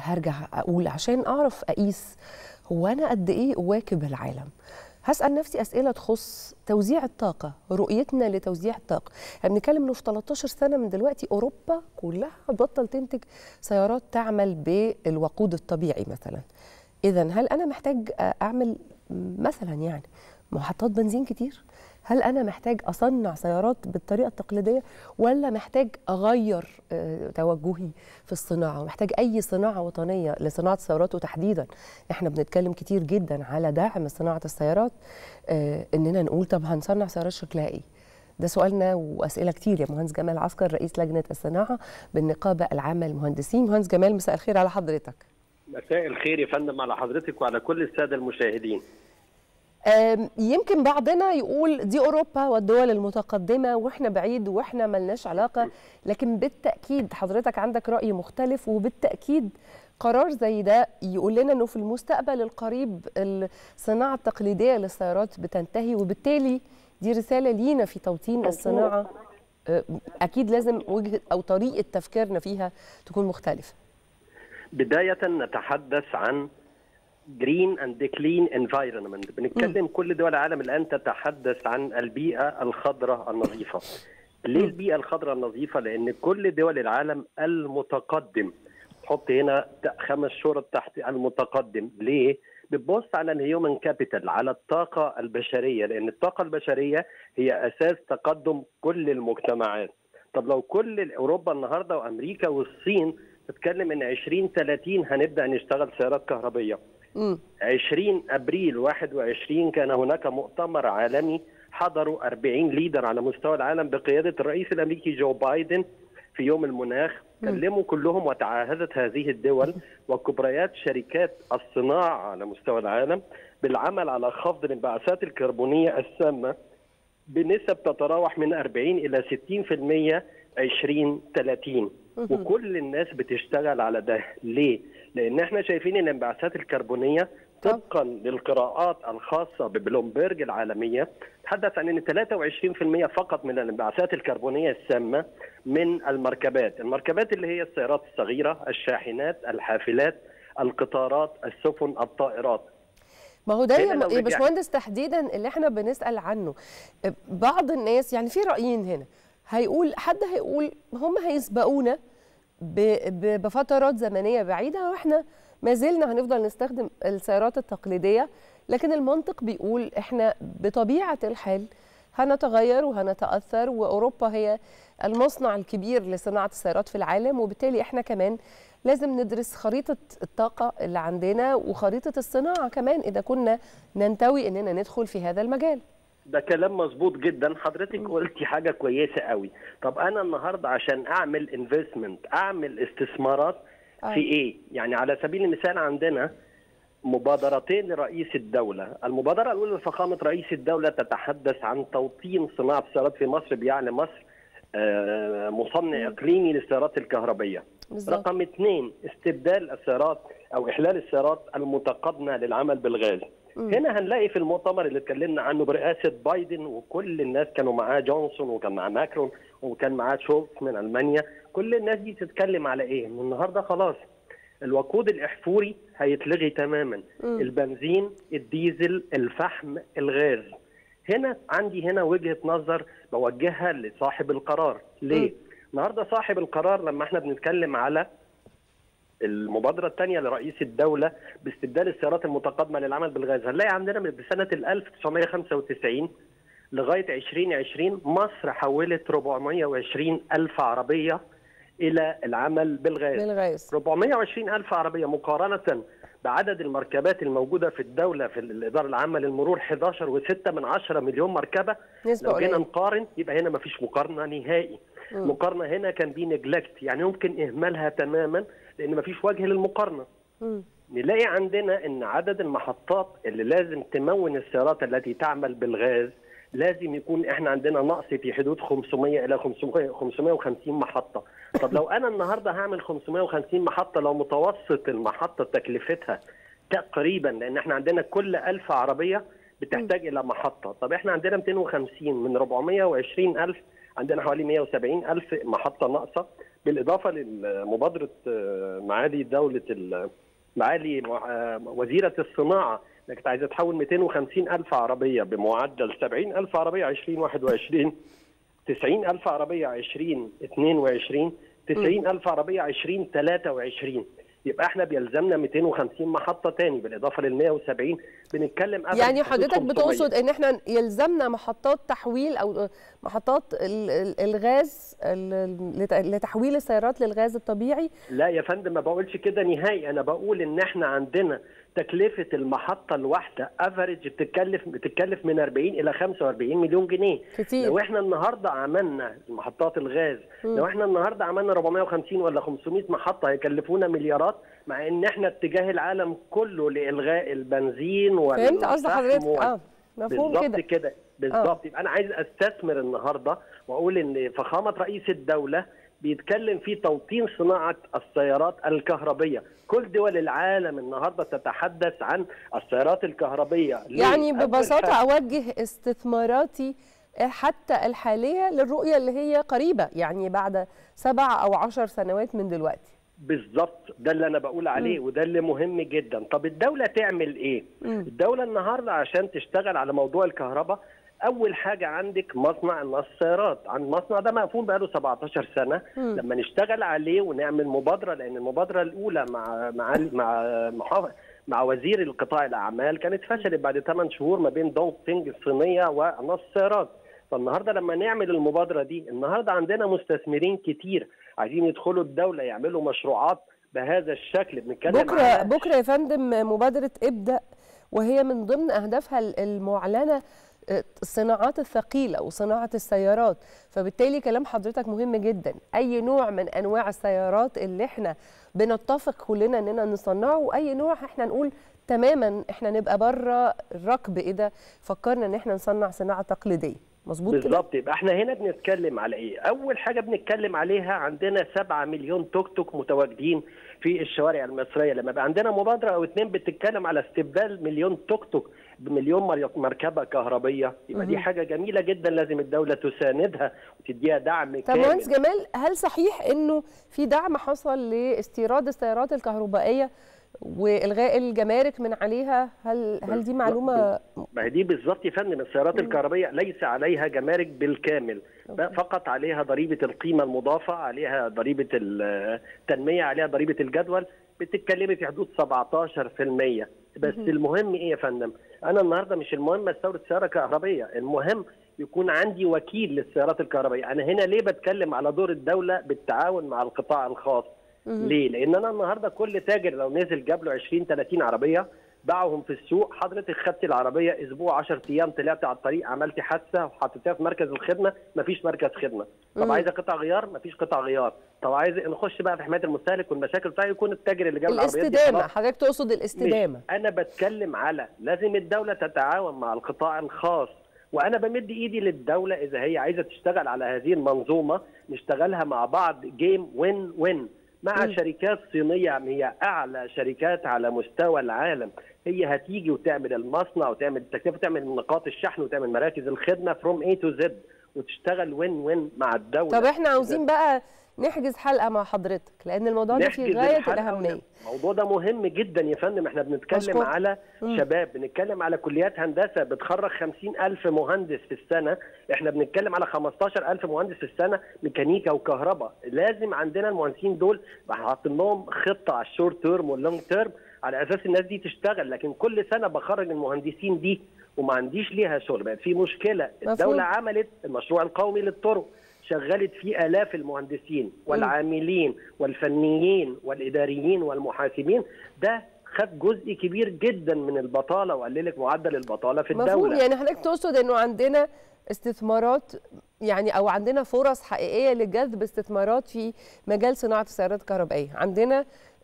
هرجع اقول عشان اعرف اقيس هو انا قد ايه اواكب العالم هسال نفسي اسئله تخص توزيع الطاقه رؤيتنا لتوزيع الطاقه احنا بنتكلم انه في 13 سنه من دلوقتي اوروبا كلها بطل تنتج سيارات تعمل بالوقود الطبيعي مثلا اذا هل انا محتاج اعمل مثلا يعني محطات بنزين كتير هل انا محتاج اصنع سيارات بالطريقه التقليديه ولا محتاج اغير توجهي في الصناعه محتاج اي صناعه وطنيه لصناعه السيارات وتحديدا احنا بنتكلم كتير جدا على دعم صناعه السيارات اننا نقول طب هنصنع سيارات شكلها ايه ده سؤالنا واسئله كتير يا مهندس جمال عسكر رئيس لجنه الصناعه بالنقابه العامه للمهندسين مهندس جمال مساء الخير على حضرتك مساء الخير يا فندم على حضرتك وعلى كل الساده المشاهدين يمكن بعضنا يقول دي اوروبا والدول المتقدمه واحنا بعيد واحنا ملناش علاقه لكن بالتاكيد حضرتك عندك راي مختلف وبالتاكيد قرار زي ده يقول لنا انه في المستقبل القريب الصناعه التقليديه للسيارات بتنتهي وبالتالي دي رساله لينا في توطين الصناعه اكيد لازم وجهه او طريقه تفكيرنا فيها تكون مختلفه بدايه نتحدث عن جرين اند كلين انفايرمنت بنتكلم م. كل دول العالم الان تتحدث عن البيئه الخضراء النظيفه ليه البيئه الخضراء النظيفه لان كل دول العالم المتقدم تحط هنا خمس شرط تحت المتقدم ليه بتبص على الهيومن كابيتال على الطاقه البشريه لان الطاقه البشريه هي اساس تقدم كل المجتمعات طب لو كل اوروبا النهارده وامريكا والصين تتكلم ان 2030 هنبدا نشتغل سيارات كهربيه 20 ابريل 21 كان هناك مؤتمر عالمي حضروا 40 ليدر على مستوى العالم بقياده الرئيس الامريكي جو بايدن في يوم المناخ كلموا كلهم وتعهدت هذه الدول وكبريات شركات الصناعه على مستوى العالم بالعمل على خفض الانبعاثات الكربونيه السامه بنسب تتراوح من 40 الى 60% 2030 وكل الناس بتشتغل على ده ليه؟ لان احنا شايفين ان الانبعاثات الكربونيه طبقا للقراءات الخاصه ببلومبرج العالميه تحدث عن ان 23% فقط من الانبعاثات الكربونيه السامه من المركبات، المركبات اللي هي السيارات الصغيره، الشاحنات، الحافلات، القطارات، السفن، الطائرات. ما هو ده يا باشمهندس تحديدا اللي احنا بنسال عنه بعض الناس يعني في رايين هنا هيقول حد هيقول هم هيسبقونا بفترات زمنيه بعيده واحنا ما زلنا هنفضل نستخدم السيارات التقليديه لكن المنطق بيقول احنا بطبيعه الحال هنتغير وهنتاثر واوروبا هي المصنع الكبير لصناعه السيارات في العالم وبالتالي احنا كمان لازم ندرس خريطه الطاقه اللي عندنا وخريطه الصناعه كمان اذا كنا ننتوي اننا ندخل في هذا المجال ده كلام مظبوط جدا حضرتك قلتي حاجه كويسه قوي طب انا النهارده عشان اعمل انفستمنت اعمل استثمارات في ايه يعني على سبيل المثال عندنا مبادرتين لرئيس الدولة المبادرة الأولى لفخامة رئيس الدولة تتحدث عن توطين صناعة السيارات في مصر بيعني مصر مصنع إقليمي للسيارات الكهربية بالزبط. رقم اثنين استبدال السيارات أو إحلال السيارات المتقدمة للعمل بالغاز م. هنا هنلاقي في المؤتمر اللي اتكلمنا عنه برئاسة بايدن وكل الناس كانوا معاه جونسون وكان معاه ماكرون وكان معاه شولتz من ألمانيا كل الناس دي تتكلم على إيه النهاردة خلاص الوقود الاحفوري هيتلغي تماما م. البنزين الديزل الفحم الغاز هنا عندي هنا وجهه نظر بوجهها لصاحب القرار ليه النهارده صاحب القرار لما احنا بنتكلم على المبادرة الثانية لرئيس الدولة باستبدال السيارات المتقدمة للعمل بالغاز هنلاقي عندنا من سنة 1995 لغاية 2020 مصر حولت 420 ألف عربية الى العمل بالغاز بالغاز 420 الف عربيه مقارنه بعدد المركبات الموجوده في الدوله في الاداره العامه للمرور 11 و6 من 10 مليون مركبه نسبة لو جينا قليلة. نقارن يبقى هنا ما فيش مقارنه نهائي مم. مقارنه هنا كان دي نجلكت يعني ممكن اهمالها تماما لان ما فيش وجه للمقارنه مم. نلاقي عندنا ان عدد المحطات اللي لازم تمون السيارات التي تعمل بالغاز لازم يكون احنا عندنا نقص في حدود 500 الى 500 550 محطه طب لو انا النهارده هعمل 550 محطه لو متوسط المحطه تكلفتها تقريبا لان احنا عندنا كل 1000 عربيه بتحتاج الى محطه طب احنا عندنا 250 من 420 الف عندنا حوالي 170 الف محطه ناقصه بالاضافه لمبادره معالي دوله معالي وزيره الصناعه انك عايزه تحول 250 الف عربيه بمعدل 70 الف عربيه 2021 90 الف عربيه 2022 90 الف عربيه 2023 يبقى احنا بيلزمنا 250 محطه تاني بالاضافه لل 170 بنتكلم يعني حضرتك بتقصد ان احنا يلزمنا محطات تحويل او محطات الغاز لتحويل السيارات للغاز الطبيعي لا يا فندم ما بقولش كده نهائي انا بقول ان احنا عندنا تكلفه المحطه الواحده افريج بتتكلف بتتكلف من 40 الى 45 مليون جنيه كتير. لو احنا النهارده عملنا محطات الغاز م. لو احنا النهارده عملنا 450 ولا 500 محطه هيكلفونا مليارات مع ان احنا اتجاه العالم كله لالغاء البنزين فهمت قصد حضرتك اه مفهوم كده كده بالظبط يبقى انا عايز استثمر النهارده واقول ان فخامه رئيس الدوله بيتكلم في توطين صناعه السيارات الكهربيه، كل دول العالم النهارده تتحدث عن السيارات الكهربيه يعني ببساطه اوجه استثماراتي حتى الحاليه للرؤيه اللي هي قريبه يعني بعد سبع او عشر سنوات من دلوقتي. بالظبط ده اللي انا بقول عليه م. وده اللي مهم جدا طب الدوله تعمل ايه م. الدوله النهارده عشان تشتغل على موضوع الكهرباء اول حاجه عندك مصنع السيارات عن المصنع ده مقفول بقاله 17 سنه م. لما نشتغل عليه ونعمل مبادره لان المبادره الاولى مع مع مع مع, مع وزير القطاع الاعمال كانت فشلت بعد 8 شهور ما بين دونغ تينج الصينيه والنص السيارات فالنهارده لما نعمل المبادره دي النهارده عندنا مستثمرين كتير عايزين يدخلوا الدوله يعملوا مشروعات بهذا الشكل بنتكلم بكره على بكره يا فندم مبادره ابدا وهي من ضمن اهدافها المعلنه الصناعات الثقيله وصناعه السيارات فبالتالي كلام حضرتك مهم جدا اي نوع من انواع السيارات اللي احنا بنتفق كلنا اننا نصنعه واي نوع احنا نقول تماما احنا نبقى بره الركب اذا فكرنا ان احنا نصنع صناعه تقليديه مظبوط كده بالظبط يبقى احنا هنا بنتكلم على ايه اول حاجه بنتكلم عليها عندنا 7 مليون توك توك متواجدين في الشوارع المصريه لما يبقى عندنا مبادره او اتنين بتتكلم على استبدال مليون توك توك بمليون مركبه كهربيه يبقى دي حاجه جميله جدا لازم الدوله تساندها وتديها دعم طب مهندس جمال هل صحيح انه في دعم حصل لاستيراد السيارات الكهربائيه والغاء الجمارك من عليها هل هل دي معلومه ما هي دي بالظبط يا فندم السيارات الكهربائيه ليس عليها جمارك بالكامل أوكي. فقط عليها ضريبه القيمه المضافه عليها ضريبه التنميه عليها ضريبه الجدول بتتكلمي في حدود 17% بس م- المهم ايه يا فندم انا النهارده مش المهم استورد سياره كهربائيه المهم يكون عندي وكيل للسيارات الكهربائيه انا هنا ليه بتكلم على دور الدوله بالتعاون مع القطاع الخاص ليه؟ لان انا النهارده كل تاجر لو نزل جاب له 20 30 عربيه باعهم في السوق حضرتك خدت العربيه اسبوع 10 ايام طلعت على الطريق عملت حادثه وحطيتها في مركز الخدمه مفيش مركز خدمه طب عايزه قطع غيار مفيش قطع غيار طب عايز نخش بقى في حمايه المستهلك والمشاكل بتاعي يكون التاجر اللي جاب العربيه الاستدامه حضرتك تقصد الاستدامه انا بتكلم على لازم الدوله تتعاون مع القطاع الخاص وانا بمد ايدي للدوله اذا هي عايزه تشتغل على هذه المنظومه نشتغلها مع بعض جيم وين وين مع م. شركات صينيه هي اعلى شركات على مستوى العالم هي هتيجي وتعمل المصنع وتعمل التكلفه وتعمل نقاط الشحن وتعمل مراكز الخدمه فروم اي تو زد وتشتغل وين وين مع الدوله طب احنا عاوزين بقى نحجز حلقه مع حضرتك لان الموضوع ده في غايه الاهميه الموضوع ده مهم جدا يا فندم احنا بنتكلم مشكور. على مم. شباب بنتكلم على كليات هندسه بتخرج 50000 مهندس في السنه احنا بنتكلم على 15000 مهندس في السنه ميكانيكا وكهرباء لازم عندنا المهندسين دول حاطين لهم خطه على الشورت تيرم واللونج تيرم على اساس الناس دي تشتغل لكن كل سنه بخرج المهندسين دي وما عنديش ليها شغل بقت في مشكله الدوله عملت المشروع القومي للطرق شغلت فيه آلاف المهندسين والعاملين والفنيين والإداريين والمحاسبين ده خد جزء كبير جدا من البطالة وقلل لك معدل البطالة في الدولة مفهوم يعني حضرتك تقصد أنه عندنا استثمارات يعني او عندنا فرص حقيقيه لجذب استثمارات في مجال صناعه السيارات الكهربائيه عندنا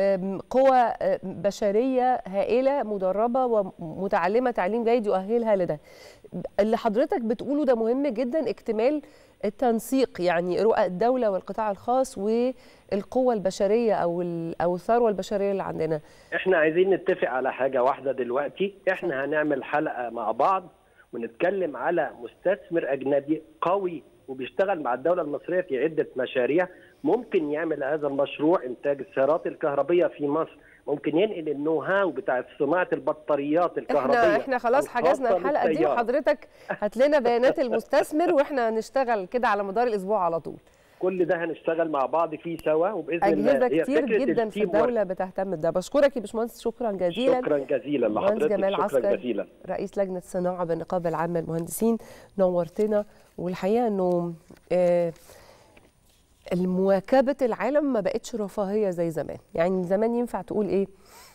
قوى بشريه هائله مدربه ومتعلمه تعليم جيد يؤهلها لده اللي حضرتك بتقوله ده مهم جدا اكتمال التنسيق يعني رؤى الدوله والقطاع الخاص والقوه البشريه او او الثروه البشريه اللي عندنا احنا عايزين نتفق على حاجه واحده دلوقتي احنا هنعمل حلقه مع بعض ونتكلم على مستثمر اجنبي قوي وبيشتغل مع الدوله المصريه في عده مشاريع ممكن يعمل هذا المشروع انتاج السيارات الكهربيه في مصر ممكن ينقل النو هاو بتاع صناعه البطاريات الكهربيه احنا احنا خلاص حجزنا الحلقه دي وحضرتك هات لنا بيانات المستثمر واحنا نشتغل كده على مدار الاسبوع على طول كل ده هنشتغل مع بعض فيه سوا وباذن أجهزة الله أجهزة كتير جدا في الدولة بتهتم بده بشكرك يا باشمهندس شكرا جزيلا شكرا جزيلا مهندس لحضرتك جمال شكرا عسكر جزيلا رئيس لجنة الصناعة بالنقابة العامة للمهندسين نورتنا والحقيقة انه آه المواكبة العالم ما بقتش رفاهية زي زمان يعني زمان ينفع تقول ايه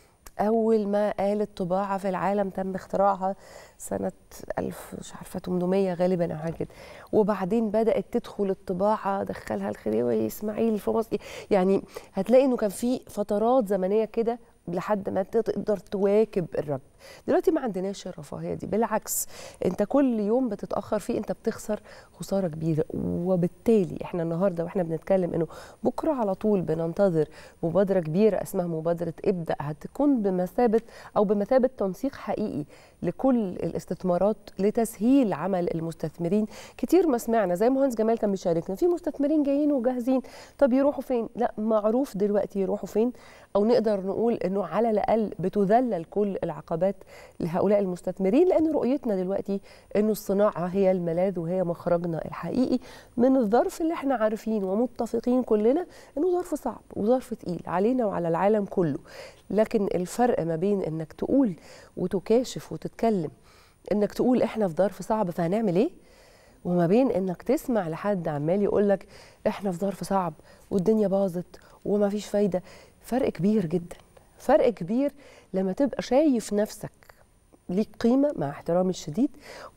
أول ما آلة طباعة في العالم تم اختراعها سنة 1000 مش عارفة 800 غالبا أو حاجة كده وبعدين بدأت تدخل الطباعة دخلها الخديوي إسماعيل في مصر يعني هتلاقي إنه كان في فترات زمنية كده لحد ما تقدر تواكب الركب دلوقتي ما عندناش الرفاهيه دي بالعكس انت كل يوم بتتاخر فيه انت بتخسر خساره كبيره وبالتالي احنا النهارده واحنا بنتكلم انه بكره على طول بننتظر مبادره كبيره اسمها مبادره ابدا هتكون بمثابه او بمثابه تنسيق حقيقي لكل الاستثمارات لتسهيل عمل المستثمرين كتير ما سمعنا زي مهندس جمال كان بيشاركنا في مستثمرين جايين وجاهزين طب يروحوا فين لا معروف دلوقتي يروحوا فين او نقدر نقول انه على الاقل بتذلل كل العقبات لهؤلاء المستثمرين لان رؤيتنا دلوقتي انه الصناعه هي الملاذ وهي مخرجنا الحقيقي من الظرف اللي احنا عارفين ومتفقين كلنا انه ظرف صعب وظرف تقيل علينا وعلى العالم كله لكن الفرق ما بين انك تقول وتكاشف وتتكلم انك تقول احنا في ظرف صعب فهنعمل ايه وما بين انك تسمع لحد عمال يقول لك احنا في ظرف صعب والدنيا باظت وما فيش فايده فرق كبير جدا فرق كبير لما تبقى شايف نفسك ليك قيمة مع احترامي الشديد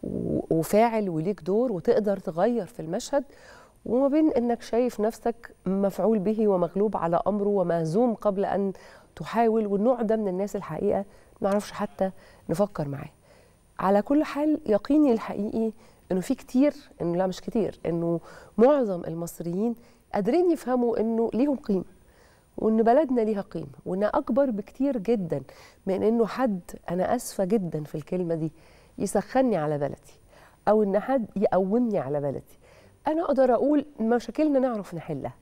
وفاعل وليك دور وتقدر تغير في المشهد وما بين انك شايف نفسك مفعول به ومغلوب على امره ومهزوم قبل ان تحاول والنوع ده من الناس الحقيقة ما نعرفش حتى نفكر معاه على كل حال يقيني الحقيقي انه في كتير انه لا مش كتير انه معظم المصريين قادرين يفهموا انه ليهم قيمه وان بلدنا ليها قيمه وانها اكبر بكتير جدا من انه حد انا اسفه جدا في الكلمه دي يسخني على بلدي او ان حد يقومني على بلدي انا اقدر اقول مشاكلنا نعرف نحلها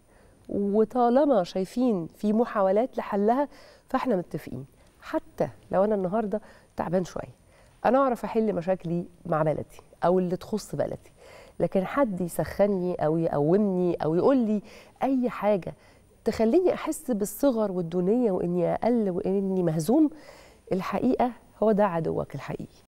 وطالما شايفين في محاولات لحلها فاحنا متفقين حتى لو انا النهارده تعبان شويه انا اعرف احل مشاكلي مع بلدي او اللي تخص بلدي لكن حد يسخني او يقومني او يقول لي اي حاجه تخليني احس بالصغر والدونيه واني اقل واني مهزوم الحقيقه هو ده عدوك الحقيقي